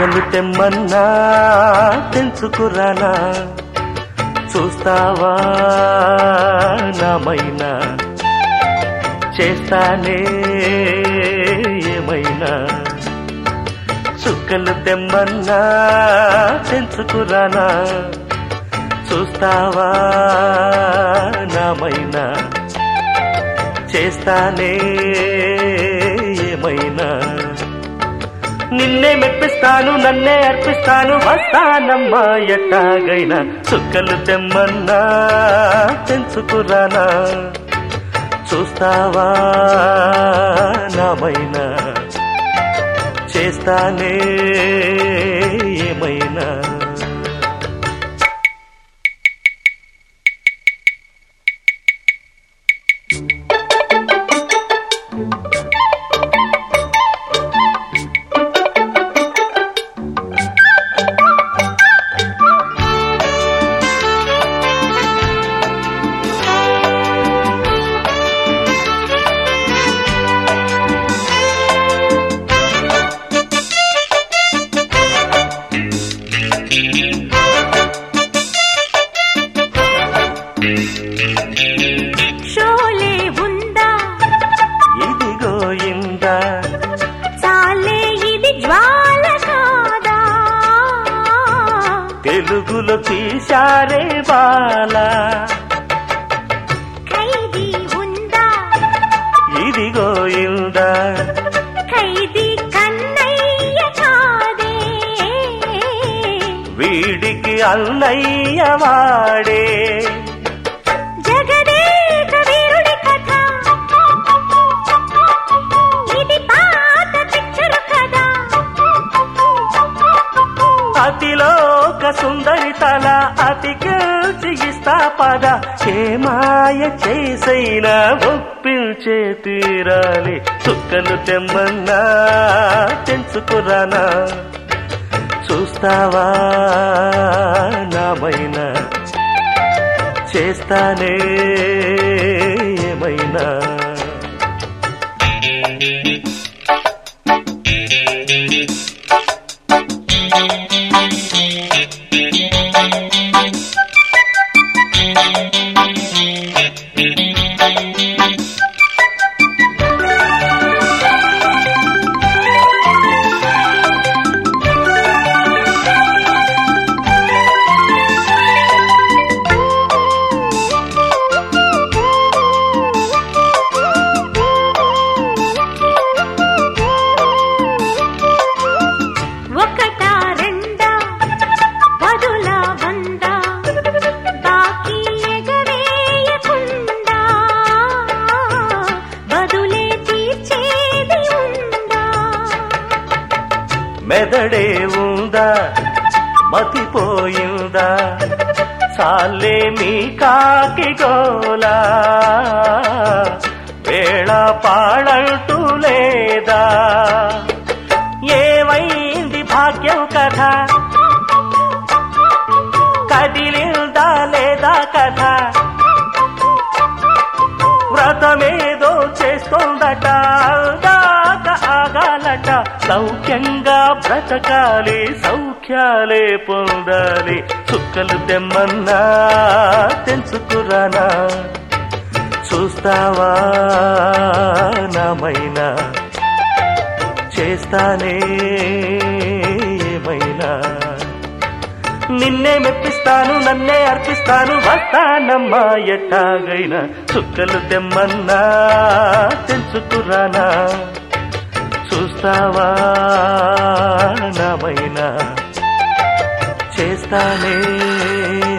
చుక్కలు తెమ్మన్నా తెంచుకురానా చూస్తావా నామైనా చేస్తానే ఏమైనా చుక్కలు తెమ్మన్నా తెంచుకురానా చూస్తావా నామైనా చేస్తానే ఏమైనా నిన్నే మెప్పిస్తాను నన్నే అర్పిస్తాను వస్తానమ్మా ఎట్టాగైనా చుక్కలు తెమ్మన్నా తెంచుకురానా చూస్తావా నామైనా చేస్తానే ఏమైనా షోలే ఉందా ఇదిగో ఇందా చాలే ఇది జ్వాల కాదా తెలుగులో తీశారే బాలా ఖైదీ ఉందా ఇదిగో ఇందా ఖైదీ కన్నయ్య కాదే వీడికి అన్నయ్య వాడే జగదేక వీరుడి కథ ఇది పాత పిక్చర్ కదా అతిలోక సుందరి తల అతికిల్చి ఇస్తా పద ఏ మాయ చేసైనా ఒప్పించే తీరాలి చుక్కలు తెమ్మన్నా తెంచుకురానా చూస్తావా నామైనా చేస్తానే ఏమైనా ఒకటా రెండా పదుల వంద బాకీ ఎగవేయకుండా బదులే తీర్చేది ఉందా మెదడే ఉందా మతిపోయిందా చాలే మీ కాకి గోలా వేళ పాడంటూ లేదా ఏమైంది భాగ్యం కథ కదిలిందా లేదా కథ వ్రతమేదో చేస్తోందట దాక ఆగాలట సౌఖ్యంగా బ్రతకాలి సౌఖ్యాలే పొందాలి చుక్కలు తెమ్మన్నా తెంచుకురానా చూస్తావా నామైనా చేస్తానే ఏమైనా నిన్నే మెప్పిస్తాను నన్నే అర్పిస్తాను వస్తానమ్మా ఎట్టాగైనా చుక్కలు తెమ్మన్నా తెంచుకురానా చూస్తావా నామైనా చేస్తానే